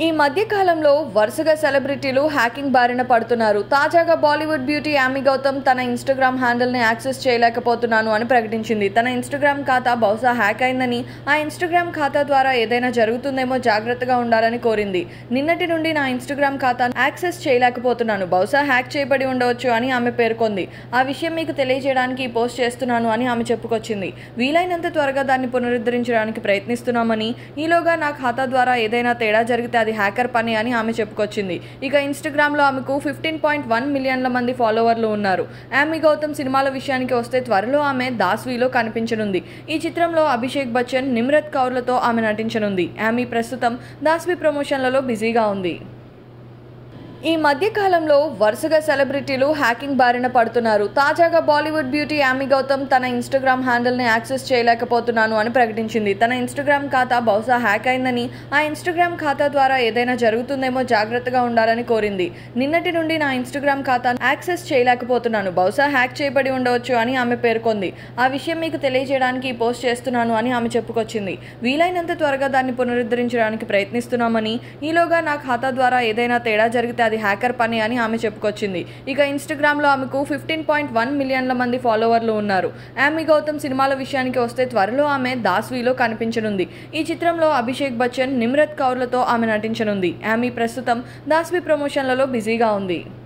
ఈ మధ్య కాలంలో వరుసగా సెలబ్రిటీలు హ్యాకింగ్ బారిన పడుతున్నారు తాజాగా బాలీవుడ్ బ్యూటీ యామి గౌతమ్ తన ఇన్స్టాగ్రామ్ హ్యాండిల్ని యాక్సెస్ చేయలేకపోతున్నాను అని ప్రకటించింది తన ఇన్స్టాగ్రామ్ ఖాతా బహుశా హ్యాక్ అయిందని ఆ ఇన్స్టాగ్రామ్ ఖాతా ద్వారా ఏదైనా జరుగుతుందేమో జాగ్రత్తగా ఉండాలని కోరింది నిన్నటి నుండి నా ఇన్స్టాగ్రామ్ ఖాతాను యాక్సెస్ చేయలేకపోతున్నాను బహుశా హ్యాక్ చేయబడి ఉండవచ్చు అని ఆమె పేర్కొంది ఆ విషయం మీకు తెలియజేయడానికి ఈ పోస్ట్ చేస్తున్నాను అని ఆమె చెప్పుకొచ్చింది వీలైనంత త్వరగా దాన్ని పునరుద్ధరించడానికి ప్రయత్నిస్తున్నామని ఈలోగా నా ఖాతా ద్వారా ఏదైనా తేడా జరిగితే అది హ్యాకర్ పని అని ఆమె చెప్పుకొచ్చింది ఇక ఇన్స్టాగ్రామ్లో ఆమెకు ఫిఫ్టీన్ పాయింట్ వన్ మిలియన్ల మంది ఫాలోవర్లు ఉన్నారు యామి గౌతమ్ సినిమాల విషయానికి వస్తే త్వరలో ఆమె దాస్వీలో కనిపించనుంది ఈ చిత్రంలో అభిషేక్ బచ్చన్ నిమ్రత్ కౌర్లతో ఆమె నటించనుంది యామి ప్రస్తుతం దాస్వి ప్రమోషన్లలో బిజీగా ఉంది ఈ మధ్య కాలంలో వరుసగా సెలబ్రిటీలు హ్యాకింగ్ బారిన పడుతున్నారు తాజాగా బాలీవుడ్ బ్యూటీ యామి గౌతమ్ తన ఇన్స్టాగ్రామ్ హ్యాండిల్ని యాక్సెస్ చేయలేకపోతున్నాను అని ప్రకటించింది తన ఇన్స్టాగ్రామ్ ఖాతా బహుశా హ్యాక్ అయిందని ఆ ఇన్స్టాగ్రామ్ ఖాతా ద్వారా ఏదైనా జరుగుతుందేమో జాగ్రత్తగా ఉండాలని కోరింది నిన్నటి నుండి నా ఇన్స్టాగ్రామ్ ఖాతాను యాక్సెస్ చేయలేకపోతున్నాను బహుశా హ్యాక్ చేయబడి ఉండవచ్చు అని ఆమె పేర్కొంది ఆ విషయం మీకు తెలియజేయడానికి ఈ పోస్ట్ చేస్తున్నాను అని ఆమె చెప్పుకొచ్చింది వీలైనంత త్వరగా దాన్ని పునరుద్ధరించడానికి ప్రయత్నిస్తున్నామని ఈలోగా నా ఖాతా ద్వారా ఏదైనా తేడా జరిగితే అది హ్యాకర్ పని అని ఆమె చెప్పుకొచ్చింది ఇక ఇన్స్టాగ్రామ్లో ఆమెకు ఫిఫ్టీన్ పాయింట్ వన్ మిలియన్ల మంది ఫాలోవర్లు ఉన్నారు యామి గౌతమ్ సినిమాల విషయానికి వస్తే త్వరలో ఆమె దాస్వీలో కనిపించనుంది ఈ చిత్రంలో అభిషేక్ బచ్చన్ నిమ్రత్ కౌర్లతో ఆమె నటించనుంది యామి ప్రస్తుతం దాస్వి ప్రమోషన్లలో బిజీగా ఉంది